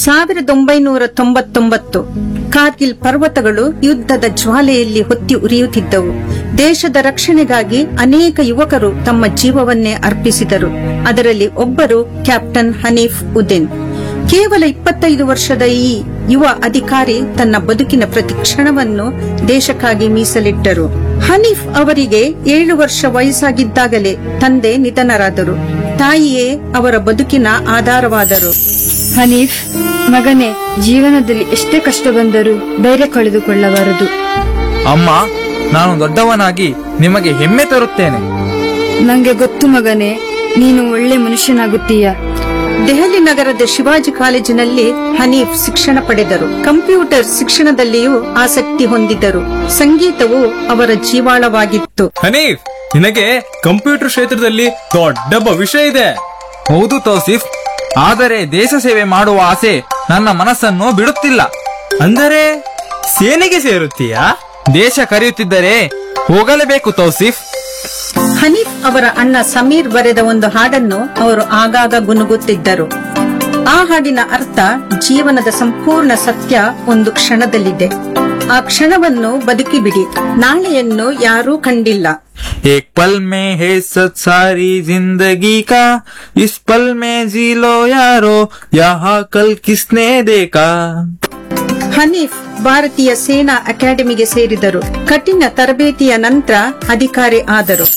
ಸಾವಿರದ ಒಂಬೈನೂರ ತೊಂಬತ್ತೊಂಬತ್ತು ಕಾರ್ಗಿಲ್ ಪರ್ವತಗಳು ಯುದ್ಧದ ಜ್ವಾಲೆಯಲ್ಲಿ ಹೊತ್ತಿ ಉರಿಯುತ್ತಿದ್ದವು ದೇಶದ ರಕ್ಷಣೆಗಾಗಿ ಅನೇಕ ಯುವಕರು ತಮ್ಮ ಜೀವವನ್ನೇ ಅರ್ಪಿಸಿದರು ಅದರಲ್ಲಿ ಒಬ್ಬರು ಕ್ಯಾಪ್ಟನ್ ಹನೀಫ್ ಉದ್ದೀನ್ ಕೇವಲ ಇಪ್ಪತ್ತೈದು ವರ್ಷದ ಈ ಯುವ ಅಧಿಕಾರಿ ತನ್ನ ಬದುಕಿನ ಪ್ರತಿ ಕ್ಷಣವನ್ನು ದೇಶಕ್ಕಾಗಿ ಮೀಸಲಿಟ್ಟರು ಹನೀಫ್ ಅವರಿಗೆ ಏಳು ವರ್ಷ ವಯಸ್ಸಾಗಿದ್ದಾಗಲೇ ತಂದೆ ನಿಧನರಾದರು ತಾಯಿಯೇ ಅವರ ಬದುಕಿನ ಆಧಾರವಾದರು ಹನೀಫ್ ಮಗನೇ ಜೀವನದಲ್ಲಿ ಎಷ್ಟೇ ಕಷ್ಟ ಬಂದರೂ ಧೈರ್ಯ ಕಳೆದುಕೊಳ್ಳಬಾರದು ಅಮ್ಮ ನಾನು ದೊಡ್ಡವನಾಗಿ ನಿಮಗೆ ಹೆಮ್ಮೆ ತರುತ್ತೇನೆ ನಂಗೆ ಗೊತ್ತು ಮಗನೇ ನೀನು ಒಳ್ಳೆ ಮನುಷ್ಯನಾಗುತ್ತೀಯ ದೆಹಲಿ ನಗರದ ಶಿವಾಜಿ ಕಾಲೇಜಿನಲ್ಲಿ ಹನೀಫ್ ಶಿಕ್ಷಣ ಪಡೆದರು ಕಂಪ್ಯೂಟರ್ ಶಿಕ್ಷಣದಲ್ಲಿಯೂ ಆಸಕ್ತಿ ಹೊಂದಿದ್ದರು ಸಂಗೀತವು ಅವರ ಜೀವಾಳವಾಗಿತ್ತು ಹನೀಫ್ ನಿನಗೆ ಕಂಪ್ಯೂಟರ್ ಕ್ಷೇತ್ರದಲ್ಲಿ ದೊಡ್ಡ ಭವಿಷ್ಯ ಇದೆ ಹೌದು ತೌಸಿಫ್ ಆದರೆ ದೇಶ ಸೇವೆ ಮಾಡುವ ಆಸೆ ನನ್ನ ಮನಸ್ಸನ್ನು ಬಿಡುತ್ತಿಲ್ಲ ಅಂದರೆ ಸೇನೆಗೆ ಸೇರುತ್ತೀಯಾ ದೇಶ ಕರೆಯುತ್ತಿದ್ದರೆ ಹೋಗಲೇಬೇಕು ತೌಸಿಫ್ ಹನೀಫ್ ಅವರ ಅಣ್ಣ ಸಮೀರ್ ಬರೆದ ಒಂದು ಹಾಡನ್ನು ಅವರು ಆಗಾಗ ಗುನುಗುತ್ತಿದ್ದರು ಆ ಹಾಡಿನ ಅರ್ಥ ಜೀವನದ ಸಂಪೂರ್ಣ ಸತ್ಯ ಒಂದು ಕ್ಷಣದಲ್ಲಿದೆ ಆ ಕ್ಷಣವನ್ನು ಬದುಕಿಬಿಡಿ ನಾಳೆಯನ್ನು ಯಾರೂ ಕಂಡಿಲ್ಲ एक पल में है सच सारी जिंदगी का इस पल में जी लो यारो यहाँ कल किसने देखा ಹನೀಫ್ ಭಾರತೀಯ ಸೇನಾ ಅಕಾಡೆಮಿಗೆ ಸೇರಿದರು ಕಠಿಣ ತರಬೇತಿಯ ನಂತರ ಅಧಿಕಾರಿ ಆದರು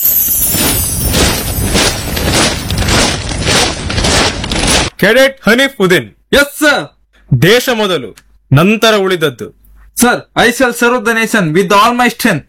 cadet Hanif Uddin yes sir ದೇಶ ಮೊದಲು ನಂತರ ಉಳಿದದ್ದು sir I shall serve the nation with all my strength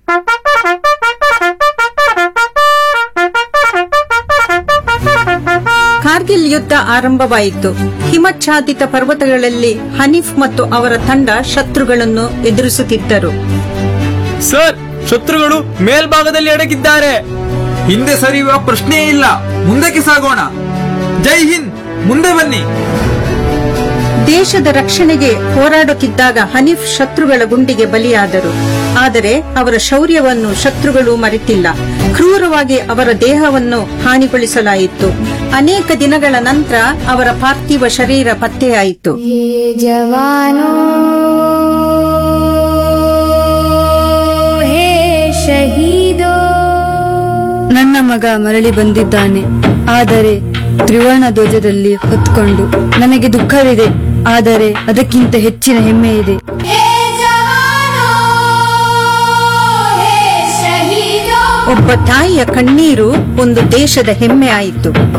Kargil ಯುದ್ಧ ಆರಂಭವಾಯಿತು ಹಿಮಚ್ಛಾದಿತ ಪರ್ವತಗಳಲ್ಲಿ ಹನೀಫ್ ಮತ್ತು ಅವರ ತಂಡ ಶತ್ರುಗಳನ್ನು ಎದುರಿಸುತ್ತಿದ್ದರು ಸರ್ ಶತ್ರುಗಳು ಮೇಲ್ಭಾಗದಲ್ಲಿ ಅಡಗಿದ್ದಾರೆ ಹಿಂದೆ ಸರಿಯುವ ಪ್ರಶ್ನೆಯೇ ಇಲ್ಲ ಮುಂದಕ್ಕೆ ಸಾಗೋಣ ಜೈ ಹಿಂದ್ ಮುಂದೆ ಬನ್ನಿ ದೇಶದ ರಕ್ಷಣೆಗೆ ಹೋರಾಡುತ್ತಿದ್ದಾಗ ಹನೀಫ್ ಶತ್ರುಗಳ ಗುಂಡಿಗೆ ಬಲಿಯಾದರು ಆದರೆ ಅವರ ಶೌರ್ಯವನ್ನು ಶತ್ರುಗಳು ಮರೆತಿಲ್ಲ ಕ್ರೂರವಾಗಿ ಅವರ ದೇಹವನ್ನು ಹಾನಿಗೊಳಿಸಲಾಯಿತು ಅನೇಕ ದಿನಗಳ ನಂತರ ಅವರ ಪಾರ್ಥಿವ ಶರೀರ ಪತ್ತೆಯಾಯಿತು ಜವಾನೋ ಹೇ ಶಹೀದೋ ನನ್ನ ಮಗ ಮರಳಿ ಬಂದಿದ್ದಾನೆ ಆದರೆ ತ್ರಿವರ್ಣ ಧ್ವಜದಲ್ಲಿ ಹೊತ್ಕೊಂಡು ನನಗೆ ದುಃಖವಿದೆ ಆದರೆ ಅದಕ್ಕಿಂತ ಹೆಚ್ಚಿನ ಹೆಮ್ಮೆ ಇದೆ ಒಬ್ಬ ತಾಯಿಯ ಕಣ್ಣೀರು ಒಂದು ದೇಶದ ಹೆಮ್ಮೆ ಆಯಿತು